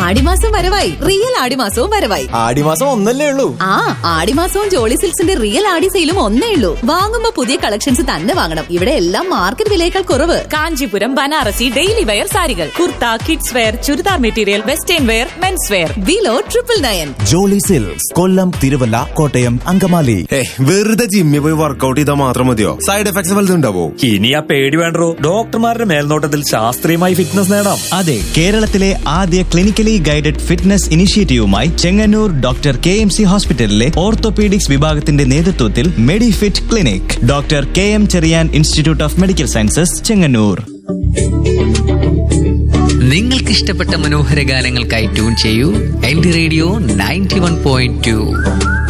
ആടിമാസം വരവായി റിയൽ ആടിമാസവും വരവായി ആടിമാസം ഒന്നല്ലേ ഉള്ളൂ ആ ആടിമാസവും ജോളി സിൽക്സിന്റെ റിയൽ ആടി സെയിലും ഒന്നേ ഉള്ളൂ വാങ്ങുമ്പോ പുതിയ കളക്ഷൻസ് തന്നെ വാങ്ങണം ഇവിടെ എല്ലാം മാർക്കറ്റ് വിലയേക്കാൾ കുറവ് കാഞ്ചീപുരം ബനാറസി ഡെയിലി വെയർ സാരികൾ kurta kids wear churidar material western wear men's wear below triple nine Jolly silks Kollam Thiruvalla Kottayam Angamaly ഏ വെറുതെ ജിമ്മിൽ പോയി വർക്കൗട്ട് ചെയ്താൽ മാത്രം മതിയോ സൈഡ് എഫക്ട്സ് വലുതുണ്ടാവോ ഇനി ആ പേടി വേണ്ടോ ഡോക്ടർമാരുടെ മേൽനോട്ടത്തിൽ ശാസ്ത്രീയമായി ഫിറ്റ്നസ് നേടാം അതെ കേരളത്തിലെ ആദ്യ ക്ലിനിക്കലി ഗൈഡഡ് ഫിറ്റ്നസ് ഇനിഷ്യേറ്റീവുമായി Chengannur doctor K M C ഹോസ്പിറ്റലിലെ ഓർത്തോപീഡിക്സ് വിഭാഗത്തിന്റെ നേതൃത്വത്തിൽ Medifit clinic doctor K M Cherian institute of medical sciences Chengannur നിങ്ങൾക്ക് ഇഷ്ടപ്പെട്ട മനോഹര ഗാനങ്ങൾക്കായി ട്യൂൺ ചെയ്യൂ എന്റെ radio ninety one point to